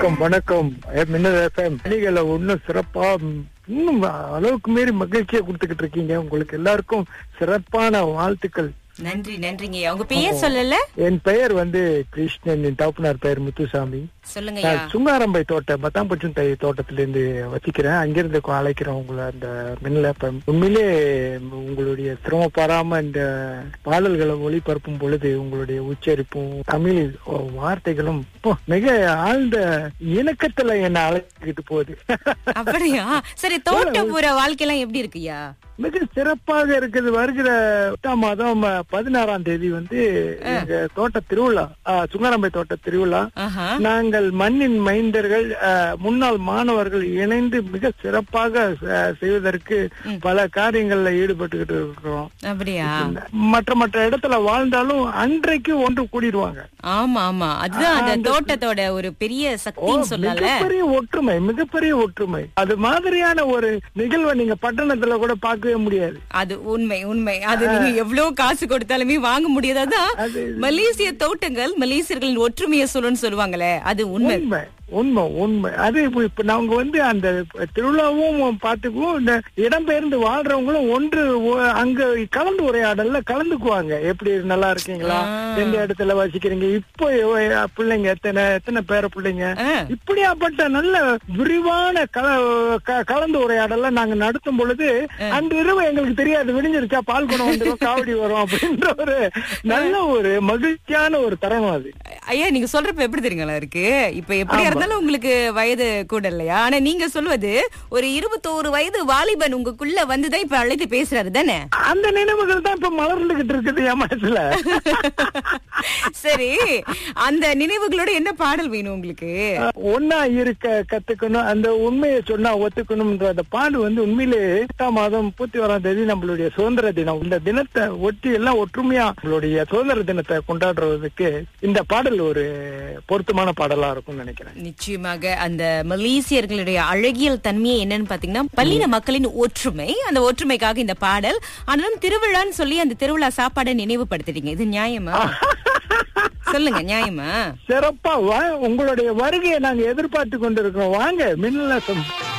வணக்கம் வணக்கம் மின்னல் எஃப்எம் பணிகளை இன்னும் சிறப்பா ம், இன்னும் அளவுக்கு மீறி மகிழ்ச்சியை கொடுத்துக்கிட்டு இருக்கீங்க உங்களுக்கு எல்லாருக்கும் சிறப்பான வாழ்த்துக்கள் நன்றி நன்றிங்க உங்க பெயர் சொல்லல என் பெயர் வந்து கிருஷ்ணன் என் தகப்பனார் பெயர் முத்துசாமி சொல்லுங்கய்யா நான் சுங்காரம்பை தோட்டம் பத்தாம்பச்சும் தை தோட்டத்திலிருந்து வசிக்கிறேன் அங்கிருந்து கொ- அழைக்கிறேன் உங்களை அந்த மின்னல் எஃப்எம் உண்மையிலே உங்களுடைய சிரமப்படாம இந்த பாடல்களை ஒளிபரப்பும் பொழுது உங்களுடைய உச்சரிப்பும் தமிழ் வார்த்தைகளும் இப்போ மிக ஆழ்ந்த இணக்கத்துல என்ன அழைச்சிக்கிட்டு போகுது அப்படியா சரி தோட்டப்புற வாழ்க்கையெல்லாம் எப்படி இருக்குய்யா மிக சிறப்பாக இருக்குது வருகிற எட்டாம் மாதம் அஹ், பதினாறாம் தேதி வந்து எங்க தோட்ட திருவிழா அஹ், சுங்காரம்பை தோட்ட திருவிழா ஆஹா நாங்கள் மண்ணின் மைந்தர்கள் அஹ், முன்னாள் மாணவர்கள் இணைந்து மிக சிறப்பாக அஹ், செய்வதற்கு பல காரியங்கள்ல ஈடுபட்டுக்கிட்டு இருக்கிறோம் அப்படியா மற்ற மற்ற இடத்துல வாழ்ந்தாலும் அன்றைக்கு ஒன்று கூடிடுவாங்க ஆமா ஆமா அதுதான் அந்த தோட்டத்தோட ஒரு பெரிய சக்தின்னு சொல்லல மிகப்பெரிய ஒற்றுமை மிகப்பெரிய ஒற்றுமை அது மாதிரியான ஒரு நிகழ்வை நீங்க பட்டணத்துல கூட பார்க்கவே முடியாது அது உண்மை உண்மை அது நீங்க எவ்வளவு காசு கொடுத்தாலுமே வாங்க முடியாததான் அது மலேசிய தோட்டங்கள் மலேசியர்களின் ஒற்றுமையை சொல்லுன்னு சொல்லுவாங்களே அது உண்மை உண்மை உண்மை உண்மை அது இப்ப இப்ப நாங்க வந்து அந்த திருவிழாவும் பார்த்துக்குவோம் இந்த இடம்பெயர்ந்து வாழ்றவங்களும் ஒன்று ஒ- அங்க கலந்து உரையாடல்ல கலந்துக்குவாங்க எப்படி நல்லா இருக்கீங்களா ஆ. எந்த இடத்துல வசிக்கிறீங்க இப்போ எவ- பிள்ளைங்க எத்தனை எத்தனை பேர பிள்ளைங்க ஆ, இப்படியாப்பட்ட நல்ல விரிவான கல- க- கலந்து உரையாடல நாங்க நடத்தும் பொழுது அந்த இரவு எங்களுக்கு தெரியாது விடிஞ்சிருச்சா பால் குணம் வந்துடும் காவடி வரும் அப்படின்ற ஒரு நல்ல ஒரு மகிழ்ச்சியான ஒரு தருணம் அது ஐயா நீங்க சொல்றப்ப எப்படி தெரியுங்களா இருக்கு இப்ப எப்படியா இருந்தாலும் உங்களுக்கு வயது கூட இல்லையா ஆனா நீங்க சொல்வது ஒரு இருபத்தோரு வயது வாலிபன் உங்களுக்குள்ள வந்துதான் இப்ப அழைத்து பேசுறாரு தானே அந்த நினைவுகள் தான் இப்ப மலர்ந்துகிட்டு இருக்குது என் மனசுல சரி அந்த நினைவுகளோட என்ன பாடல் வேணும் உங்களுக்கு ஒன்னா இருக்க கத்துக்கணும் அந்த உண்மையை சொன்னா ஒத்துக்கணும்ன்ற அந்த பாடு வந்து உண்மையிலே எட்டாம் மாதம் முப்பத்தி ஓராம் தேதி நம்மளுடைய சுதந்திர தினம் இந்த தினத்தை ஒட்டி எல்லாம் ஒற்றுமையா நம்மளுடைய சுதந்திர தினத்தை கொண்டாடுறதுக்கு இந்த பாடல் ஒரு பொருத்தமான பாடலா இருக்கும்னு நினைக்கிறேன் நிச்சயமாக அந்த மலேசியர்களுடைய அழகியல் தன்மையை என்னன்னு பாத்தீங்கன்னா பல்லின மக்களின் ஒற்றுமை அந்த ஒற்றுமைக்காக இந்த பாடல் ஆனாலும் திருவிழான்னு சொல்லி அந்த திருவிழா சாப்பாடை நினைவுபடுத்துறீங்க இது நியாயமா சொல்லுங்க நியாயமா சிறப்பா வா- உங்களுடைய வருகையை நாங்க எதிர்பார்த்து கொண்டிருக்கிறோம் வாங்க மின்னலசம்